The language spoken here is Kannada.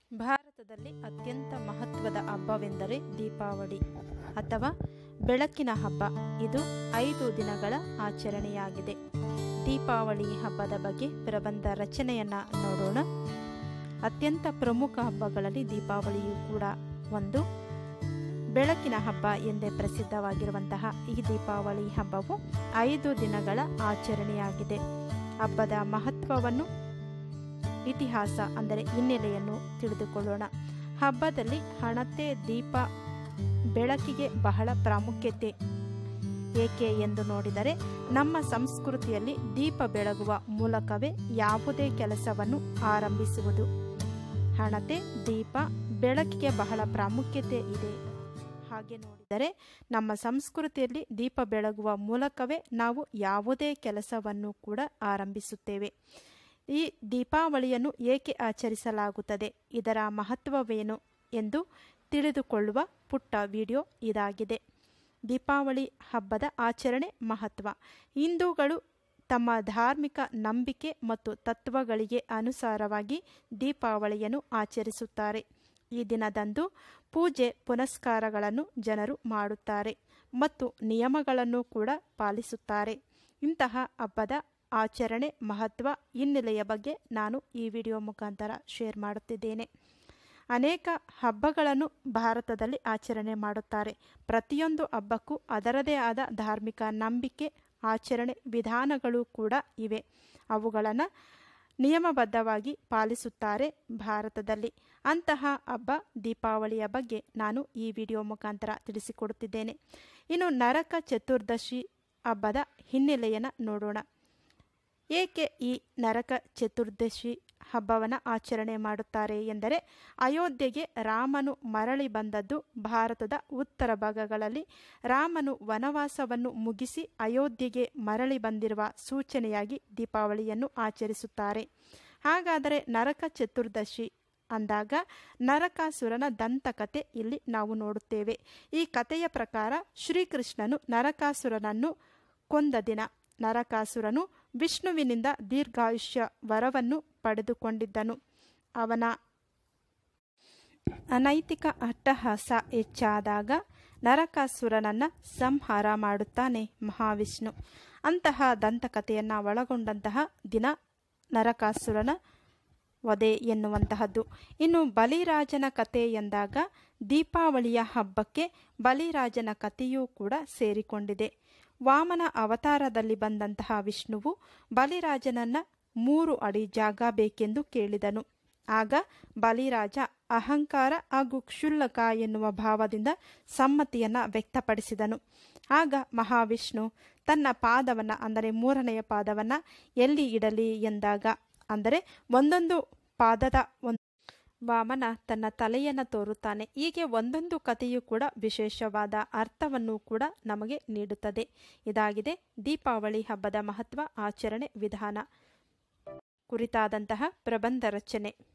ಭಾರತದಲ್ಲಿ ಅತ್ಯಂತ ಮಹತ್ವದ ಹಬ್ಬವೆಂದರೆ ದೀಪಾವಳಿ ಅಥವಾ ಬೆಳಕಿನ ಹಬ್ಬ ಇದು ಐದು ದಿನಗಳ ಆಚರಣೆಯಾಗಿದೆ ದೀಪಾವಳಿ ಹಬ್ಬದ ಬಗ್ಗೆ ಪ್ರಬಂಧ ರಚನೆಯನ್ನ ನೋಡೋಣ ಅತ್ಯಂತ ಪ್ರಮುಖ ಹಬ್ಬಗಳಲ್ಲಿ ದೀಪಾವಳಿಯೂ ಕೂಡ ಒಂದು ಬೆಳಕಿನ ಹಬ್ಬ ಎಂದೇ ಪ್ರಸಿದ್ಧವಾಗಿರುವಂತಹ ಈ ದೀಪಾವಳಿ ಹಬ್ಬವು ಐದು ದಿನಗಳ ಆಚರಣೆಯಾಗಿದೆ ಹಬ್ಬದ ಮಹತ್ವವನ್ನು ಇತಿಹಾಸ ಅಂದರೆ ಹಿನ್ನೆಲೆಯನ್ನು ತಿಳಿದುಕೊಳ್ಳೋಣ ಹಬ್ಬದಲ್ಲಿ ಹಣತೆ ದೀಪ ಬೆಳಕಿಗೆ ಬಹಳ ಪ್ರಾಮುಖ್ಯತೆ ಏಕೆ ಎಂದು ನೋಡಿದರೆ ನಮ್ಮ ಸಂಸ್ಕೃತಿಯಲ್ಲಿ ದೀಪ ಬೆಳಗುವ ಮೂಲಕವೇ ಯಾವುದೇ ಕೆಲಸವನ್ನು ಆರಂಭಿಸುವುದು ಹಣತೆ ದೀಪ ಬೆಳಕಿಗೆ ಬಹಳ ಪ್ರಾಮುಖ್ಯತೆ ಇದೆ ಹಾಗೆ ನೋಡಿದರೆ ನಮ್ಮ ಸಂಸ್ಕೃತಿಯಲ್ಲಿ ದೀಪ ಬೆಳಗುವ ಮೂಲಕವೇ ನಾವು ಯಾವುದೇ ಕೆಲಸವನ್ನು ಕೂಡ ಆರಂಭಿಸುತ್ತೇವೆ ಈ ದೀಪಾವಳಿಯನ್ನು ಏಕೆ ಆಚರಿಸಲಾಗುತ್ತದೆ ಇದರ ಮಹತ್ವವೇನು ಎಂದು ತಿಳಿದುಕೊಳ್ಳುವ ಪುಟ್ಟ ವಿಡಿಯೋ ಇದಾಗಿದೆ ದೀಪಾವಳಿ ಹಬ್ಬದ ಆಚರಣೆ ಮಹತ್ವ ಹಿಂದೂಗಳು ತಮ್ಮ ಧಾರ್ಮಿಕ ನಂಬಿಕೆ ಮತ್ತು ತತ್ವಗಳಿಗೆ ಅನುಸಾರವಾಗಿ ದೀಪಾವಳಿಯನ್ನು ಆಚರಿಸುತ್ತಾರೆ ಈ ದಿನದಂದು ಪೂಜೆ ಪುನಸ್ಕಾರಗಳನ್ನು ಜನರು ಮಾಡುತ್ತಾರೆ ಮತ್ತು ನಿಯಮಗಳನ್ನು ಕೂಡ ಪಾಲಿಸುತ್ತಾರೆ ಇಂತಹ ಹಬ್ಬದ ಆಚರಣೆ ಮಹತ್ವ ಹಿನ್ನೆಲೆಯ ಬಗ್ಗೆ ನಾನು ಈ ವಿಡಿಯೋ ಮುಖಾಂತರ ಶೇರ್ ಮಾಡುತ್ತಿದ್ದೇನೆ ಅನೇಕ ಹಬ್ಬಗಳನ್ನು ಭಾರತದಲ್ಲಿ ಆಚರಣೆ ಮಾಡುತ್ತಾರೆ ಪ್ರತಿಯೊಂದು ಹಬ್ಬಕ್ಕೂ ಅದರದೇ ಆದ ಧಾರ್ಮಿಕ ನಂಬಿಕೆ ಆಚರಣೆ ವಿಧಾನಗಳು ಕೂಡ ಇವೆ ಅವುಗಳನ್ನು ನಿಯಮಬದ್ಧವಾಗಿ ಪಾಲಿಸುತ್ತಾರೆ ಭಾರತದಲ್ಲಿ ಅಂತಹ ಹಬ್ಬ ದೀಪಾವಳಿಯ ಬಗ್ಗೆ ನಾನು ಈ ವಿಡಿಯೋ ಮುಖಾಂತರ ತಿಳಿಸಿಕೊಡುತ್ತಿದ್ದೇನೆ ಇನ್ನು ನರಕ ಚತುರ್ದಶಿ ಹಬ್ಬದ ಹಿನ್ನೆಲೆಯನ್ನು ನೋಡೋಣ ಏಕೆ ಈ ನರಕ ಚತುರ್ದಶಿ ಹಬ್ಬವನ್ನು ಆಚರಣೆ ಮಾಡುತ್ತಾರೆ ಎಂದರೆ ಅಯೋಧ್ಯೆಗೆ ರಾಮನು ಮರಳಿ ಬಂದದ್ದು ಭಾರತದ ಉತ್ತರ ಭಾಗಗಳಲ್ಲಿ ರಾಮನು ವನವಾಸವನ್ನು ಮುಗಿಸಿ ಅಯೋಧ್ಯೆಗೆ ಮರಳಿ ಬಂದಿರುವ ಸೂಚನೆಯಾಗಿ ದೀಪಾವಳಿಯನ್ನು ಆಚರಿಸುತ್ತಾರೆ ಹಾಗಾದರೆ ನರಕ ಚತುರ್ದಶಿ ಅಂದಾಗ ನರಕಾಸುರನ ದಂತಕತೆ ಇಲ್ಲಿ ನಾವು ನೋಡುತ್ತೇವೆ ಈ ಕಥೆಯ ಪ್ರಕಾರ ಶ್ರೀಕೃಷ್ಣನು ನರಕಾಸುರನನ್ನು ಕೊಂದ ದಿನ ನರಕಾಸುರನು ವಿಷ್ಣುವಿನಿಂದ ದೀರ್ಘಾಯುಷ್ಯ ವರವನ್ನು ಪಡೆದುಕೊಂಡಿದ್ದನು ಅವನ ಅನೈತಿಕ ಅಟ್ಟಹಾಸ ಹೆಚ್ಚಾದಾಗ ನರಕಾಸುರನನ್ನ ಸಂಹಾರ ಮಾಡುತ್ತಾನೆ ಮಹಾವಿಷ್ಣು ಅಂತಹ ದಂತಕಥೆಯನ್ನು ಒಳಗೊಂಡಂತಹ ದಿನ ನರಕಾಸುರನ ವಧೆ ಎನ್ನುವಂತಹದ್ದು ಇನ್ನು ಬಲಿರಾಜನ ಕತೆ ಎಂದಾಗ ದೀಪಾವಳಿಯ ಹಬ್ಬಕ್ಕೆ ಬಲಿರಾಜನ ಕಥೆಯೂ ಕೂಡ ಸೇರಿಕೊಂಡಿದೆ ವಾಮನ ಅವತಾರದಲ್ಲಿ ಬಂದಂತಹ ವಿಷ್ಣುವು ಬಲಿರಾಜನನ್ನ ಮೂರು ಅಡಿ ಜಾಗ ಬೇಕೆಂದು ಕೇಳಿದನು ಆಗ ಬಲಿರಾಜ ಅಹಂಕಾರ ಹಾಗೂ ಕ್ಷುಲ್ಲಕ ಎನ್ನುವ ಭಾವದಿಂದ ಸಮ್ಮತಿಯನ್ನ ವ್ಯಕ್ತಪಡಿಸಿದನು ಆಗ ಮಹಾವಿಷ್ಣು ತನ್ನ ಪಾದವನ್ನ ಅಂದರೆ ಮೂರನೆಯ ಪಾದವನ್ನ ಎಲ್ಲಿ ಇಡಲಿ ಎಂದಾಗ ಅಂದರೆ ಒಂದೊಂದು ಪಾದದ ಒಂದು ವಾಮನ ತನ್ನ ತಲೆಯನ್ನು ತೋರುತ್ತಾನೆ ಹೀಗೆ ಒಂದೊಂದು ಕಥೆಯೂ ಕೂಡ ವಿಶೇಷವಾದ ಅರ್ಥವನ್ನು ಕೂಡ ನಮಗೆ ನೀಡುತ್ತದೆ ಇದಾಗಿದೆ ದೀಪಾವಳಿ ಹಬ್ಬದ ಮಹತ್ವ ಆಚರಣೆ ವಿಧಾನ ಕುರಿತಾದಂತಹ ಪ್ರಬಂಧ ರಚನೆ